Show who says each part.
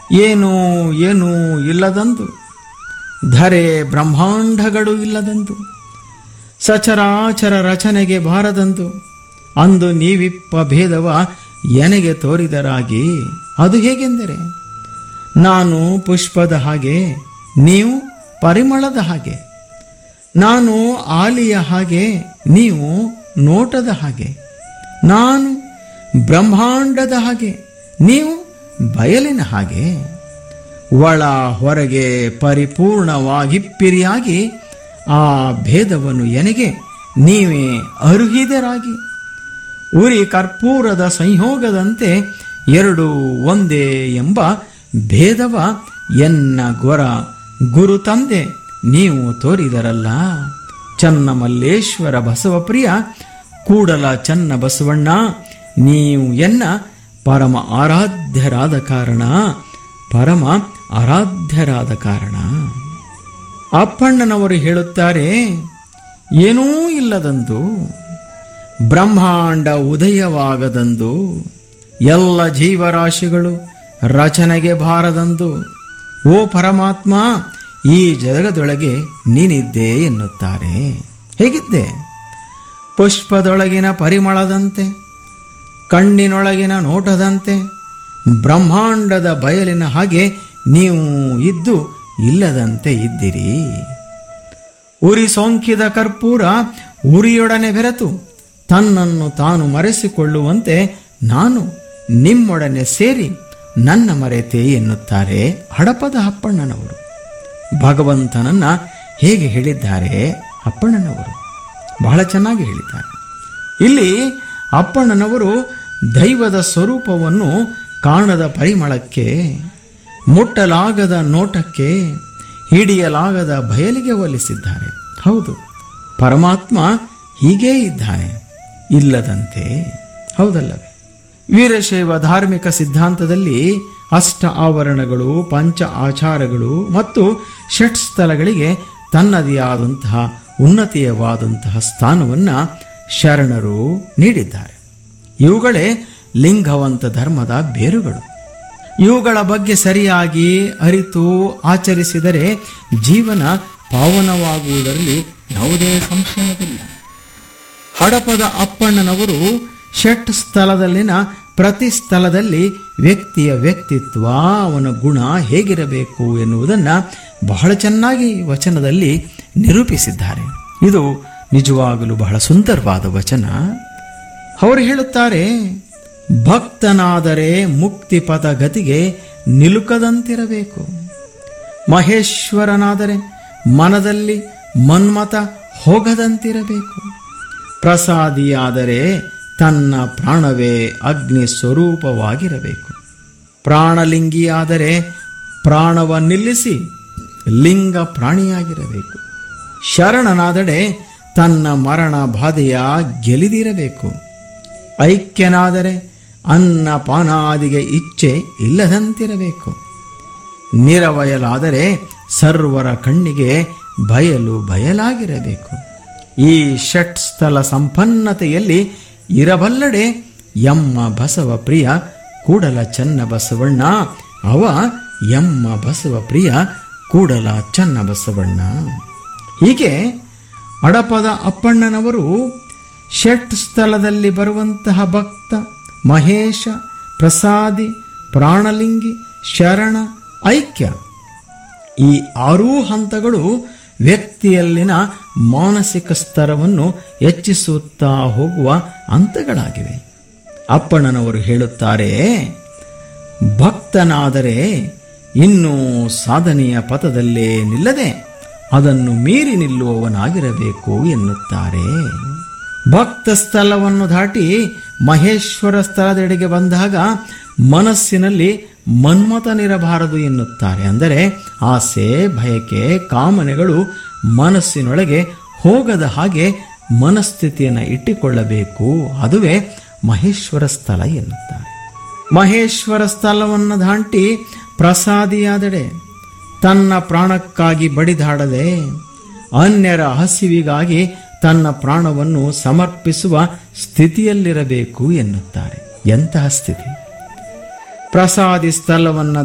Speaker 1: ಏನು ಏನೂ ಇಲ್ಲದಂದು ಧರೆ ಬ್ರಹ್ಮಾಂಡಗಳು ಇಲ್ಲದಂದು ಸಚರಾಚರ ರಚನೆಗೆ ಬಾರದಂದು ಅಂದು ನೀವಿಪ್ಪ ಭೇದವ ಎನಗೆ ತೋರಿದರಾಗಿ ಅದು ಹೇಗೆಂದರೆ ನಾನು ಪುಷ್ಪದ ಹಾಗೆ ನೀವು ಪರಿಮಳದ ಹಾಗೆ ನಾನು ಆಲಿಯ ಹಾಗೆ ನೀವು ನೋಟದ ಹಾಗೆ ನಾನು ಬ್ರಹ್ಮಾಂಡದ ಹಾಗೆ ನೀವು ಬಯಲಿನ ಹಾಗೆ ಒಳ ಹೊರಗೆ ಪರಿಪೂರ್ಣವಾಗಿಪ್ಪಿರಿಯಾಗಿ ಆ ಭೇದವನ್ನು ಎನಗೆ ನೀವೇ ಅರುಹಿದರಾಗಿ ಉರಿ ಕರ್ಪೂರದ ಸಂಯೋಗದಂತೆ ಎರಡು ಒಂದೇ ಎಂಬ ಭೇದವ ಎನ್ನ ಗೊರ ಗುರು ತಂದೆ ನೀವು ತೋರಿದರಲ್ಲ ಚನ್ನ ಮಲ್ಲೇಶ್ವರ ಬಸವಪ್ರಿಯ ಕೂಡಲ ಚನ್ನ ಬಸವಣ್ಣ ನೀವು ಎನ್ನ ಪರಮ ಆರಾಧ್ಯರಾದ ಕಾರಣ ಪರಮ ಆರಾಧ್ಯರಾದ ಕಾರಣ ಅಪ್ಪಣ್ಣನವರು ಹೇಳುತ್ತಾರೆ ಏನೂ ಇಲ್ಲದಂದು ಬ್ರಹ್ಮಾಂಡ ಉದಯವಾಗದಂದು ಎಲ್ಲ ಜೀವರಾಶಿಗಳು ರಚನೆಗೆ ಬಾರದಂದು ಓ ಪರಮಾತ್ಮ ಈ ಜಗದೊಳಗೆ ನೀನಿದ್ದೆ ಎನ್ನುತ್ತಾರೆ ಹೇಗಿದ್ದೆ ಪುಷ್ಪದೊಳಗಿನ ಪರಿಮಳದಂತೆ ಕಣ್ಣಿನೊಳಗಿನ ನೋಟದಂತೆ ಬ್ರಹ್ಮಾಂಡದ ಬಯಲಿನ ಹಾಗೆ ನೀವು ಇದ್ದು ಇಲ್ಲದಂತೆ ಇದ್ದಿರಿ ಉರಿ ಸೋಂಕಿದ ಕರ್ಪೂರ ಉರಿಯೊಡನೆ ಬೆರೆತು ತನ್ನನ್ನು ತಾನು ಮರೆಸಿಕೊಳ್ಳುವಂತೆ ನಾನು ನಿಮ್ಮೊಡನೆ ಸೇರಿ ನನ್ನ ಮರೆತೆ ಎನ್ನುತ್ತಾರೆ ಹಡಪದ ಅಪ್ಪಣ್ಣನವರು ಭಗವಂತನನ್ನ ಹೇಗೆ ಹೇಳಿದ್ದಾರೆ ಅಪ್ಪಣ್ಣನವರು ಬಹಳ ಚೆನ್ನಾಗಿ ಹೇಳಿದ್ದಾರೆ ಇಲ್ಲಿ ಅಪ್ಪಣ್ಣನವರು ದೈವದ ಸ್ವರೂಪವನ್ನು ಕಾಣದ ಪರಿಮಳಕ್ಕೆ ಮುಟ್ಟಲಾಗದ ನೋಟಕ್ಕೆ ಹಿಡಿಯಲಾಗದ ಬಯಲಿಗೆ ಹೋಲಿಸಿದ್ದಾರೆ ಹೌದು ಪರಮಾತ್ಮ ಹೀಗೇ ಇದ್ದಾನೆ ಇಲ್ಲದಂತೆ ಹೌದಲ್ಲವೇ ವೀರಶೈವ ಧಾರ್ಮಿಕ ಸಿದ್ಧಾಂತದಲ್ಲಿ ಅಷ್ಟ ಆವರಣಗಳು ಪಂಚ ಆಚಾರಗಳು ಮತ್ತು ಷಟ್ ಸ್ಥಳಗಳಿಗೆ ತನ್ನದೇ ಆದಂತಹ ಉನ್ನತೀಯವಾದಂತಹ ಸ್ಥಾನವನ್ನು ಶರಣರು ನೀಡಿದ್ದಾರೆ ಇವುಗಳೇ ಲಿಂಗವಂತ ಧರ್ಮದ ಬೇರುಗಳು ಇವುಗಳ ಬಗ್ಗೆ ಸರಿಯಾಗಿ ಅರಿತು ಆಚರಿಸಿದರೆ ಜೀವನ ಪಾವನವಾಗುವುದರಲ್ಲಿ ಯಾವುದೇ ಸಂಶಯವಿಲ್ಲ ಹಡಪದ ಅಪ್ಪಣ್ಣನವರು ಷಟ್ ಸ್ಥಳದಲ್ಲಿನ ಪ್ರತಿ ಸ್ಥಳದಲ್ಲಿ ವ್ಯಕ್ತಿಯ ವ್ಯಕ್ತಿತ್ವ ಅವನ ಗುಣ ಹೇಗಿರಬೇಕು ಎನ್ನುವುದನ್ನು ಬಹಳ ಚೆನ್ನಾಗಿ ವಚನದಲ್ಲಿ ನಿರೂಪಿಸಿದ್ದಾರೆ ಇದು ನಿಜವಾಗಲೂ ಬಹಳ ಸುಂದರವಾದ ವಚನ ಅವರು ಹೇಳುತ್ತಾರೆ ಭಕ್ತನಾದರೆ ಮುಕ್ತಿಪಥ ಗತಿಗೆ ನಿಲುಕದಂತಿರಬೇಕು ಮಹೇಶ್ವರನಾದರೆ ಮನದಲ್ಲಿ ಮನ್ಮತ ಹೋಗದಂತಿರಬೇಕು ಪ್ರಸಾದಿಯಾದರೆ ತನ್ನ ಪ್ರಾಣವೇ ಅಗ್ನಿ ಸ್ವರೂಪವಾಗಿರಬೇಕು ಪ್ರಾಣಲಿಂಗಿಯಾದರೆ ಪ್ರಾಣವ ನಿಲ್ಲಿಸಿ ಲಿಂಗ ಪ್ರಾಣಿಯಾಗಿರಬೇಕು ಶರಣನಾದಡೆ ತನ್ನ ಮರಣ ಬಾಧೆಯ ಗೆಲಿದಿರಬೇಕು ಐಕ್ಯನಾದರೆ ಅನ್ನ ಪಾನಾದಿಗೆ ಇಚ್ಛೆ ಇಲ್ಲದಂತಿರಬೇಕು ನಿರವಯಲಾದರೆ ಸರ್ವರ ಕಣ್ಣಿಗೆ ಬಯಲು ಬಯಲಾಗಿರಬೇಕು ಈ ಷಟ್ ಸ್ಥಳ ಸಂಪನ್ನತೆಯಲ್ಲಿ ಇರಬಲ್ಲಡೆ ಎಮ್ಮ ಬಸವ ಪ್ರಿಯ ಕೂಡಲ ಚನ್ನ ಬಸವಣ್ಣ ಅವ ಎಮ್ಮ ಬಸವ ಪ್ರಿಯ ಕೂಡಲ ಚನ್ನ ಬಸವಣ್ಣ ಹೀಗೆ ಅಡಪದ ಅಪ್ಪಣ್ಣನವರು ಷಟ್ ಸ್ಥಳದಲ್ಲಿ ಬರುವಂತಹ ಭಕ್ತ ಮಹೇಶ ಪ್ರಸಾದಿ ಪ್ರಾಣಲಿಂಗಿ ಶರಣ ಐಕ್ಯ ಈ ಆರೂ ಹಂತಗಳು ವ್ಯಕ್ತಿಯಲ್ಲಿನ ಮಾನಸಿಕ ಸ್ತರವನ್ನು ಹೆಚ್ಚಿಸುತ್ತಾ ಹೋಗುವ ಹಂತಗಳಾಗಿವೆ ಅಪ್ಪಣ್ಣನವರು ಹೇಳುತ್ತಾರೆ ಭಕ್ತನಾದರೆ ಇನ್ನೂ ಸಾಧನೆಯ ಪಥದಲ್ಲೇ ನಿಲ್ಲದೆ ಅದನ್ನು ಮೀರಿ ನಿಲ್ಲುವವನಾಗಿರಬೇಕು ಎನ್ನುತ್ತಾರೆ ಭಕ್ತ ಸ್ಥಳವನ್ನು ದಾಟಿ ಮಹೇಶ್ವರ ಸ್ಥಳದೆಡೆಗೆ ಬಂದಾಗ ಮನಸ್ಸಿನಲ್ಲಿ ಮನ್ಮತನಿರಬಾರದು ಎನ್ನುತ್ತಾರೆ ಅಂದರೆ ಆಸೆ ಬಯಕೆ ಕಾಮನೆಗಳು ಮನಸ್ಸಿನೊಳಗೆ ಹೋಗದ ಹಾಗೆ ಮನಸ್ಥಿತಿಯನ್ನು ಇಟ್ಟುಕೊಳ್ಳಬೇಕು ಅದುವೇ ಮಹೇಶ್ವರ ಸ್ಥಳ ಎನ್ನುತ್ತಾರೆ ಮಹೇಶ್ವರ ಸ್ಥಳವನ್ನು ದಾಟಿ ಪ್ರಸಾದಿಯಾದಡೆ ತನ್ನ ಪ್ರಾಣಕ್ಕಾಗಿ ಬಡಿದಾಡದೆ ಅನ್ಯರ ಹಸಿವಿಗಾಗಿ ತನ್ನ ಪ್ರಾಣವನ್ನು ಸಮರ್ಪಿಸುವ ಸ್ಥಿತಿಯಲ್ಲಿರಬೇಕು ಎನ್ನುತ್ತಾರೆ ಎಂತಹ ಸ್ಥಿತಿ ಪ್ರಸಾದಿ ಸ್ಥಳವನ್ನು